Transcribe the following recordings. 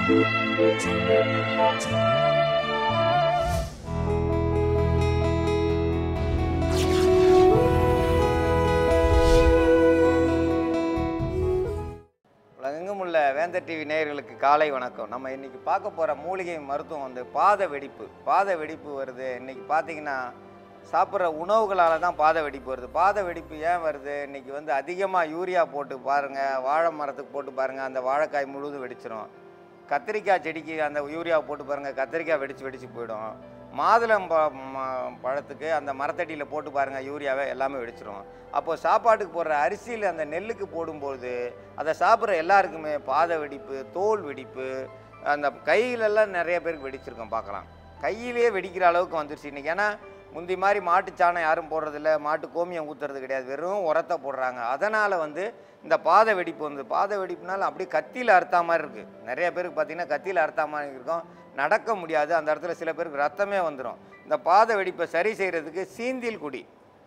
உலகெங்கும் உள்ள வேந்தர் டிவி நேயர்களுக்கு காலை வணக்கம் நம்ம இன்னைக்கு பார்க்க போகிற மூலிகை மருத்துவம் வந்து பாத வெடிப்பு பாத வெடிப்பு வருது இன்னைக்கு பார்த்தீங்கன்னா சாப்பிட்ற உணவுகளால் தான் பாத வெடிப்பு வருது பாத வெடிப்பு ஏன் வருது இன்னைக்கு வந்து அதிகமாக யூரியா போட்டு பாருங்கள் வாழை மரத்துக்கு போட்டு பாருங்கள் அந்த வாழைக்காய் முழுதும் வெடிச்சிரும் கத்திரிக்காய் செடிக்கு அந்த யூரியா போட்டு பாருங்கள் கத்திரிக்காய் வெடிச்சு வெடிச்சு போயிடும் மாதுளம் ப ம- பழத்துக்கு அந்த மரத்தடியில் போட்டு பாருங்கள் யூரியாவை எல்லாமே வெடிச்சிரும் அப்போது சாப்பாட்டுக்கு போடுற அரிசியில் அந்த நெல்லுக்கு போடும்போது அதை சாப்பிட்ற எல்லாருக்குமே பாத வெடிப்பு தோல் வெடிப்பு அந்த கையிலெல்லாம் நிறைய பேருக்கு வெடிச்சிருக்கோம் பார்க்கலாம் கையிலேயே வெடிக்கிற அளவுக்கு வந்துருச்சு இன்றைக்கி ஏன்னா முந்தி மாதிரி மாட்டுச்சாணம் யாரும் போடுறதில்ல மாட்டு கோமியம் ஊற்றுறது கிடையாது வெறும் உரத்தை போடுறாங்க அதனால் வந்து இந்த பாத வெடிப்பு வந்து பாத வெடிப்புனால அப்படியே கத்தியில் அறுத்தா மாதிரி இருக்குது நிறைய பேருக்கு பார்த்தீங்கன்னா கத்தியில் அறுத்தா மாதிரி இருக்கும் நடக்க முடியாது அந்த இடத்துல சில பேருக்கு ரத்தமே வந்துடும் இந்த பாத வெடிப்பை சரி செய்கிறதுக்கு சீந்தில் குடி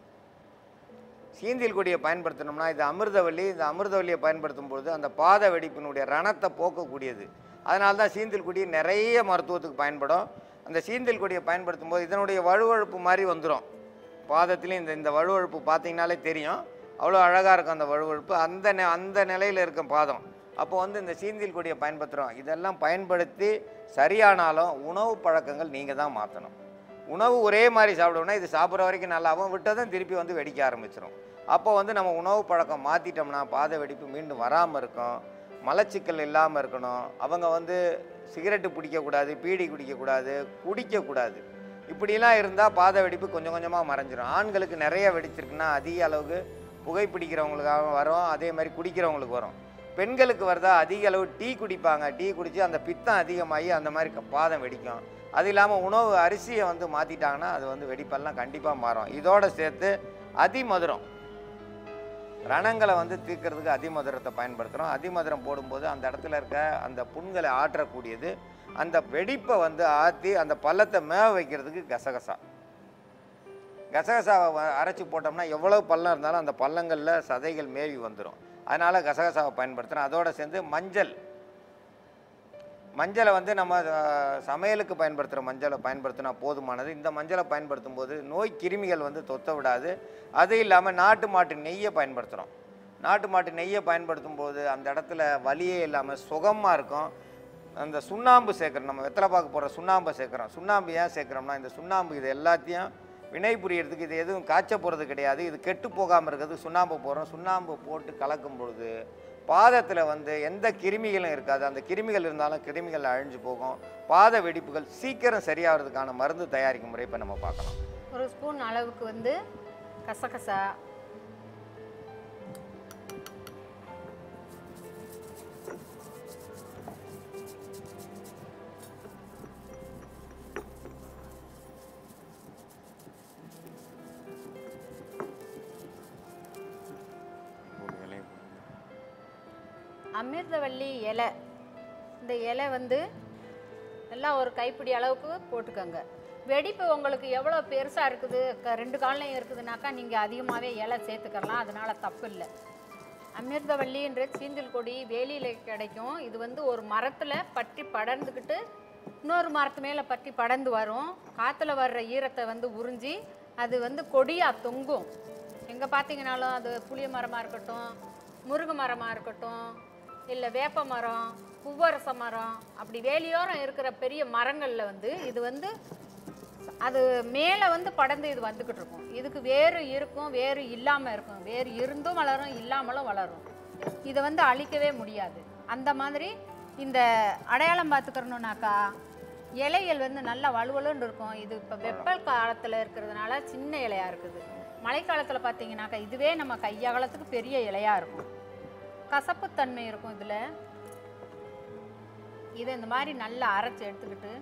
சீந்தில் கொடியை பயன்படுத்தினோம்னா இது அமிர்தவல்லி இந்த அமிர்தவல்லியை பயன்படுத்தும் பொழுது அந்த பாத வெடிப்பினுடைய ரணத்தை போக்கக்கூடியது அதனால தான் சீந்தில் கொடி நிறைய மருத்துவத்துக்கு பயன்படும் அந்த சீந்தில் கொடியை பயன்படுத்தும் போது இதனுடைய வழுவழுப்பு மாதிரி வந்துடும் பாதத்துலேயும் இந்த இந்த வழுவழுப்பு பார்த்தீங்கனாலே தெரியும் அவ்வளோ அழகாக இருக்கும் அந்த வழுவழுப்பு அந்த நெ அந்த நிலையில் இருக்கும் பாதம் அப்போ வந்து இந்த சீந்தில் கொடியை பயன்படுத்துகிறோம் இதெல்லாம் பயன்படுத்தி சரியானாலும் உணவு பழக்கங்கள் நீங்கள் தான் மாற்றணும் உணவு ஒரே மாதிரி சாப்பிடணும்னா இது சாப்பிட்ற வரைக்கும் நல்லாவும் விட்டதும் திருப்பி வந்து வெடிக்க ஆரம்பிச்சிடும் அப்போ வந்து நம்ம உணவு பழக்கம் மாற்றிட்டோம்னா பாத வெடிப்பு மீண்டும் வராமல் இருக்கும் மலச்சிக்கல் இல்லாமல் இருக்கணும் அவங்க வந்து சிகரெட்டு பிடிக்கக்கூடாது பீடி குடிக்கக்கூடாது குடிக்கக்கூடாது இப்படிலாம் இருந்தால் பாத வெடிப்பு கொஞ்சம் கொஞ்சமாக மறைஞ்சிரும் ஆண்களுக்கு நிறைய வெடிச்சிருக்குன்னா அதிக அளவுக்கு புகைப்பிடிக்கிறவங்களுக்காக வரும் அதே மாதிரி குடிக்கிறவங்களுக்கு வரும் பெண்களுக்கு வருதா அதிக அளவு டீ குடிப்பாங்க டீ குடித்து அந்த பித்தம் அதிகமாகி அந்த மாதிரி க- பாதம் வெடிக்கும் அது இல்லாமல் உணவு அரிசியை வந்து மாற்றிட்டாங்கன்னா அது வந்து வெடிப்பெல்லாம் கண்டிப்பாக மாறும் இதோட சேர்த்து அதிமதுரம் ரணங்களை வந்து தீர்க்கறதுக்கு அதிமதுரத்தை பயன்படுத்துகிறோம் அதிமதுரம் போடும்போது அந்த இடத்துல இருக்க அந்த புண்களை ஆற்றக்கூடியது அந்த வெடிப்பை வந்து ஆற்றி அந்த பள்ளத்தை மேவ வைக்கிறதுக்கு கசகசா கசகசாவை வ- அரைச்சி போட்டோம்னா எவ்வளோ பள்ளம் இருந்தாலும் அந்த பள்ளங்களில் சதைகள் மேவி வந்துடும் அதனால் கசகசாவை பயன்படுத்துகிறோம் அதோடு சேர்ந்து மஞ்சள் மஞ்சளை வந்து நம்ம அஹ், சமையலுக்கு பயன்படுத்துகிற மஞ்சளை பயன்படுத்தினா போதுமானது இந்த மஞ்சளை பயன்படுத்தும் போது நோய் கிருமிகள் வந்து தொத்த விடாது அது இல்லாமல் நாட்டு மாட்டு நெய்யை பயன்படுத்துகிறோம் நாட்டு மாட்டு நெய்யை பயன்படுத்தும் போது அந்த இடத்துல வலியே இல்லாமல் சுகமாக இருக்கும் அந்த சுண்ணாம்பு சேர்க்குறோம் நம்ம வெத்தலை பார்க்க போகிற சுண்ணாம்பை சேர்க்குறோம் சுண்ணாம்பு ஏன் சேர்க்குறோம்னா இந்த சுண்ணாம்பு இது எல்லாத்தையும் வினை புரியறதுக்கு இது எதுவும் காய்ச்ச போகிறது கிடையாது இது கெட்டு போகாமல் இருக்கிறதுக்கு சுண்ணாம்பு போடுறோம் சுண்ணாம்பு போட்டு கலக்கும் பொழுது பாதத்தில் வந்து எந்த கிருமிகளும் இருக்காது அந்த கிருமிகள் இருந்தாலும் கிருமிகள் அழிஞ்சு போகும் பாத வெடிப்புகள் சீக்கிரம் சரியாகிறதுக்கான மருந்து தயாரிக்கும் முறை இப்போ நம்ம பார்க்கலாம் ஒரு ஸ்பூன் அளவுக்கு வந்து கசகசா அமிர்தவள்ளி இலை இந்த இலை வந்து எல்லாம் ஒரு கைப்பிடி அளவுக்கு போட்டுக்கோங்க வெடிப்பு உங்களுக்கு எவ்வளோ பெருசாக இருக்குது க- ரெண்டு கால்லையும் இருக்குதுனாக்கா நீங்கள் அதிகமாகவே இலை சேர்த்துக்கலாம் அதனால் தப்பு இல்லை அமிர்தவள்ளின்ற சீந்தில் கொடி வேலியில் கிடைக்கும் இது வந்து ஒரு மரத்தில் பற்றி படர்ந்துக்கிட்டு இன்னொரு மரத்து மேலே பற்றி படர்ந்து வரும் காற்றுல வர்ற ஈரத்தை வந்து உறிஞ்சி அது வந்து கொடியாக தொங்கும் எங்கே பார்த்தீங்கனாலும் அது புளிய மரமாக இருக்கட்டும் முருங்கை மரமாக இருக்கட்டும் இல்லை வேப்ப மரம் பூவரச மரம் அப்படி வேலியோரம் இருக்கிற பெரிய மரங்களில் வந்து இது வந்து அது மேலே வந்து படர்ந்து இது வந்துக்கிட்டு இருக்கும் இதுக்கு வேறு இருக்கும் வேறு இல்லாமல் இருக்கும் வேறு இருந்தும் வளரும் இல்லாமலும் வளரும் இதை வந்து அழிக்கவே முடியாது அந்த மாதிரி இந்த அடையாளம் பார்த்துக்கிறணுனாக்கா இலைகள் வந்து நல்லா வலுவலுன்னு இருக்கும் இது இப்போ வெப்பல் காலத்தில் இருக்கிறதுனால சின்ன இலையா இருக்குது மழைக்காலத்தில் பார்த்தீங்கன்னாக்கா இதுவே நம்ம கையகலத்துக்கு பெரிய இலையா இருக்கும் கசப்புத்தன்மை இருக்கும் இதில் இதை இந்த மாதிரி நல்லா அரைச்சி எடுத்துக்கிட்டு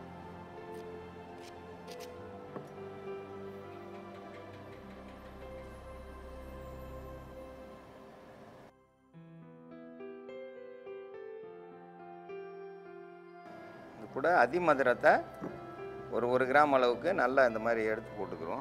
இது கூட அதிமதுரத்தை ஒரு ஒரு கிராம் அளவுக்கு நல்லா இந்த மாதிரி எடுத்து போட்டுக்கிறோம்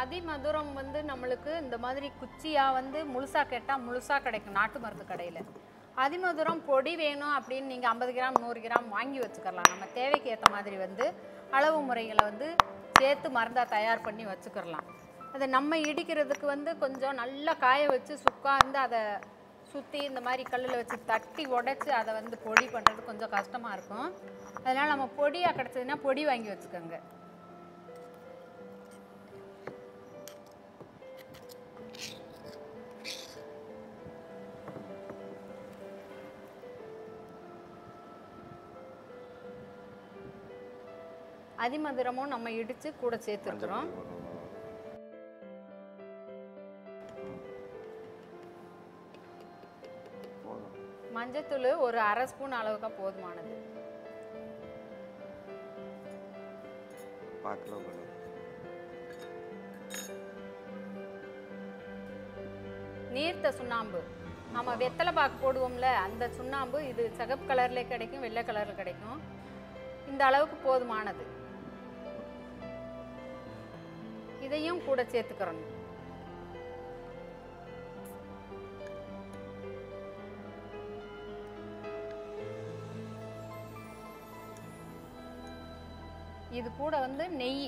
அதிமதுரம் வந்து நம்மளுக்கு இந்த மாதிரி குச்சியாக வந்து முழுசாக கேட்டால் முழுசாக கிடைக்கும் நாட்டு மருந்து கடையில் அதிமதுரம் பொடி வேணும் அப்படின்னு நீங்கள் ஐம்பது கிராம் நூறு கிராம் வாங்கி வச்சுக்கலாம் நம்ம தேவைக்கு ஏற்ற மாதிரி வந்து அளவு முறைகளை வந்து சேர்த்து மருந்தாக தயார் பண்ணி வச்சுக்கிறலாம் அதை நம்ம இடிக்கிறதுக்கு வந்து கொஞ்சம் நல்லா காய வச்சு சுக்காந்து அதை சுற்றி இந்த மாதிரி கல்லில் வச்சு தட்டி உடைச்சி அதை வந்து பொடி பண்ணுறது கொஞ்சம் கஷ்டமாக இருக்கும் அதனால் நம்ம பொடியாக கிடச்சதுன்னா பொடி வாங்கி வச்சுக்கோங்க அதிமதுரமும் நம்ம இடித்து கூட சேர்த்துருக்குறோம் போதும் மஞ்சத்தூள் ஒரு அரை ஸ்பூன் அளவுக்கு போதுமானது பார்க்கல பண்ணும் நீர்த்த சுண்ணாம்பு நம்ம வெத்தலை பாக்கு போடுவோம்ல அந்த சுண்ணாம்பு இது சிகப்பு கலர்ல கிடைக்கும் வெள்ளை கலர்ல கிடைக்கும் இந்த அளவுக்கு போதுமானது இதையும் கூட சேர்த்துக்கிறோம் இது கூட வந்து நெய்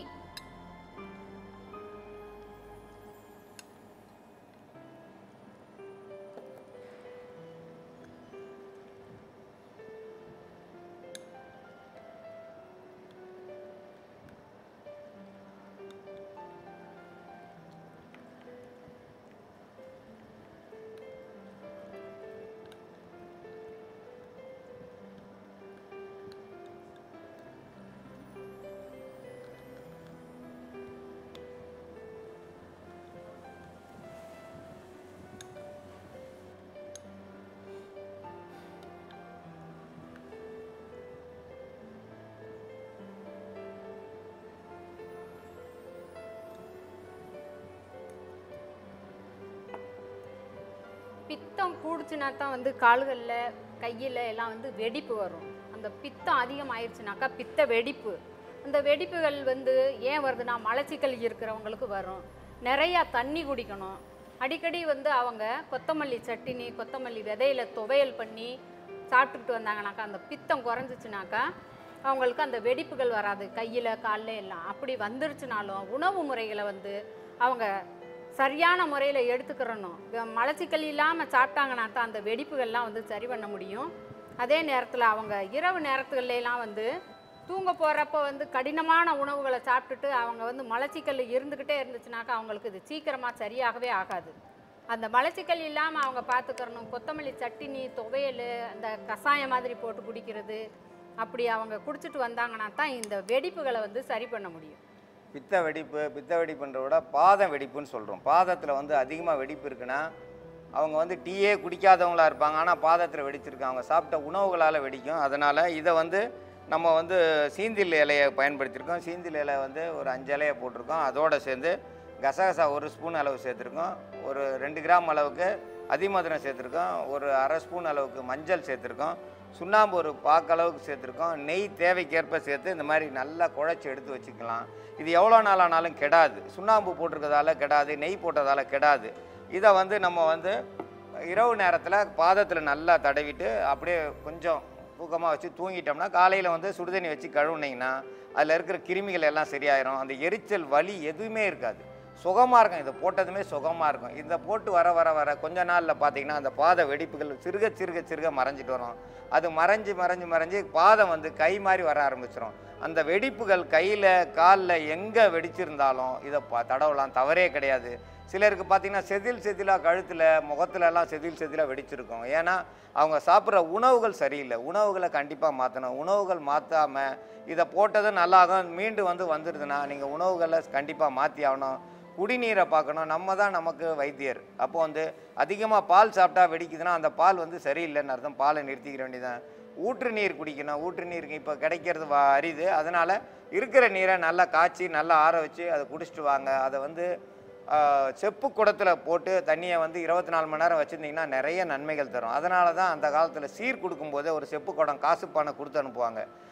பித்தம் கூடுச்சுனா தான் வந்து கால்களில் கையில் எல்லாம் வந்து வெடிப்பு வரும் அந்த பித்தம் அதிகமாயிருச்சுனாக்கா பித்த வெடிப்பு அந்த வெடிப்புகள் வந்து ஏன் வருதுன்னா மலச்சிக்கல் இருக்கிறவங்களுக்கு வரும் நிறையா தண்ணி குடிக்கணும் அடிக்கடி வந்து அவங்க கொத்தமல்லி சட்டினி கொத்தமல்லி விதையில துவையல் பண்ணி சாப்பிட்டுக்கிட்டு வந்தாங்கனாக்கா அந்த பித்தம் குறைஞ்சிச்சுனாக்கா அவங்களுக்கு அந்த வெடிப்புகள் வராது கையில் காலில் எல்லாம் அப்படி வந்துருச்சுனாலும் உணவு முறைகளை வந்து அவங்க சரியான முறையில் எடுத்துக்கிறணும் வ- மலச்சிக்கல் இல்லாமல் சாப்பிட்டாங்கன்னா தான் அந்த வெடிப்புகள்லாம் வந்து சரி பண்ண முடியும் அதே நேரத்தில் அவங்க இரவு நேரத்துகள்ல எல்லாம் வந்து தூங்க போகிறப்ப வந்து கடினமான உணவுகளை சாப்பிட்டுட்டு அவங்க வந்து மலச்சிக்கல் இருந்துக்கிட்டே இருந்துச்சுனாக்கா அவங்களுக்கு இது சீக்கிரமாக சரியாகவே ஆகாது அந்த மலச்சிக்கல் இல்லாமல் அவங்க பார்த்துக்கிறணும் கொத்தமல்லி சட்டினி துவையல் அந்த கஷாயம் மாதிரி போட்டு குடிக்கிறது அப்படி அவங்க குடிச்சிட்டு வந்தாங்கன்னா தான் இந்த வெடிப்புகளை வந்து சரி பண்ண முடியும் பித்த வெடிப்பு பித்த வெடிப்புன்ற விட பாதம் வெடிப்புன்னு சொல்கிறோம் பாதத்தில் வந்து அதிகமாக வெடிப்பு இருக்குன்னா அவங்க வந்து டீயே குடிக்காதவங்களா இருப்பாங்க ஆனால் பாதத்தில் வெடிச்சிருக்காங்க அவங்க சாப்பிட்ட உணவுகளால் வெடிக்கும் அதனால் இதை வந்து நம்ம வந்து சீந்தில் இலையை பயன்படுத்தியிருக்கோம் சீந்தில் இலை வந்து ஒரு அஞ்சு இலையை போட்டிருக்கோம் அதோடு சேர்ந்து கசகசா ஒரு ஸ்பூன் அளவு சேர்த்துருக்கோம் ஒரு ரெண்டு கிராம் அளவுக்கு அதிமதுரம் சேர்த்துருக்கோம் ஒரு அரை ஸ்பூன் அளவுக்கு மஞ்சள் சேர்த்துருக்கோம் சுண்ணாம்பு ஒரு பாக்களவுக்கு சேர்த்துருக்கோம் நெய் தேவைக்கேற்ப சேர்த்து இந்த மாதிரி நல்லா குழச்சி எடுத்து வச்சுக்கலாம் இது எவ்வளோ நாள் ஆனாலும் கெடாது சுண்ணாம்பு போட்டிருக்கதால கெடாது நெய் போட்டதால கெடாது இதை வந்து நம்ம வந்து இரவு நேரத்தில் பாதத்தில் நல்லா தடவிட்டு அப்படியே கொஞ்சம் தூக்கமாக வச்சு தூங்கிட்டோம்னா காலையில் வந்து சுடுதண்ணி வச்சு கழுவுனீங்கன்னா அதில் இருக்கிற கிருமிகள் எல்லாம் சரியாயிரும் அந்த எரிச்சல் வலி எதுவுமே இருக்காது சுகமாக இருக்கும் இதை போட்டதுமே சுகமாக இருக்கும் இதை போட்டு வர வர வர கொஞ்ச நாளில் பார்த்தீங்கன்னா அந்த பாத வெடிப்புகள் சிறுக சிறுக சிறுக மறைஞ்சிட்டு வரும் அது மறைஞ்சு மறைஞ்சு மறைஞ்சு பாதம் வந்து கை மாதிரி வர ஆரம்பிச்சிடும் அந்த வெடிப்புகள் கையில் காலில் எங்கே வெடிச்சிருந்தாலும் இதை ப தடவலாம் தவறே கிடையாது சிலருக்கு பார்த்தீங்கன்னா செதில் செதிலாக கழுத்தில் முகத்துல எல்லாம் செதில் செதிலாக வெடிச்சிருக்கும் ஏன்னா அவங்க சாப்பிட்ற உணவுகள் சரியில்லை உணவுகளை கண்டிப்பாக மாற்றணும் உணவுகள் மாற்றாமல் இதை போட்டதும் நல்லாகும் மீண்டும் வந்து வந்துடுதுன்னா நீங்கள் உணவுகளை கண்டிப்பாக மாற்றி ஆகணும் குடிநீரை பார்க்கணும் நம்ம தான் நமக்கு வைத்தியர் அப்போ வந்து அதிகமாக பால் சாப்பிட்டா வெடிக்குதுன்னா அந்த பால் வந்து சரியில்லைன்னு அர்த்தம் பாலை நிறுத்திக்கிற வேண்டியதான் ஊற்று நீர் குடிக்கணும் ஊற்று நீர் இப்போ கிடைக்கிறது வ அரிது அதனால் இருக்கிற நீரை நல்லா காய்ச்சி நல்லா ஆற வச்சு அதை குடிச்சிட்டு வாங்க அதை வந்து ஆஹ், செப்பு குடத்தில் போட்டு தண்ணியை வந்து இருபத்தி நாலு மணி நேரம் வச்சுருந்தீங்கன்னா நிறைய நன்மைகள் தரும் அதனால தான் அந்த காலத்தில் சீர் கொடுக்கும்போதே ஒரு செப்பு குடம் காசு பானை கொடுத்து அனுப்புவாங்க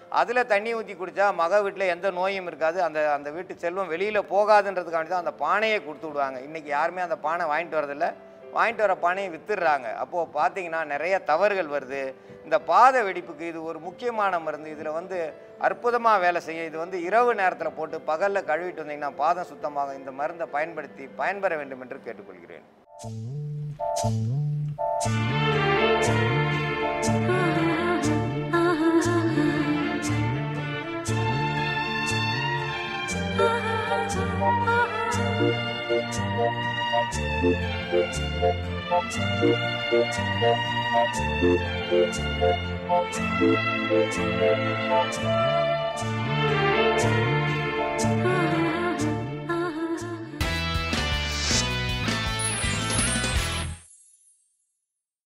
அதில் தண்ணி ஊற்றி குடித்தா மக வீட்டில் எந்த நோயும் இருக்காது அந்த அந்த வீட்டு செல்வம் வெளியில் போகாதுன்றதுக்காண்டி தான் அந்த பானையை கொடுத்து விடுவாங்க இன்றைக்கி யாருமே அந்த பானை வாங்கிட்டு வரதில்ல வாங்கிட்டு வர பானையை வித்துடுறாங்க அப்போது பார்த்தீங்கன்னா நிறைய தவறுகள் வருது இந்த பாத வெடிப்புக்கு இது ஒரு முக்கியமான மருந்து இதில் வந்து அற்புதமாக வேலை செய்யும் இது வந்து இரவு நேரத்தில் போட்டு பகலில் கழுவிட்டு வந்தீங்கன்னா பாதம் சுத்தமாக இந்த மருந்தை பயன்படுத்தி பயன்பெற வேண்டும் என்று கேட்டுக்கொள்கிறேன் Thank you.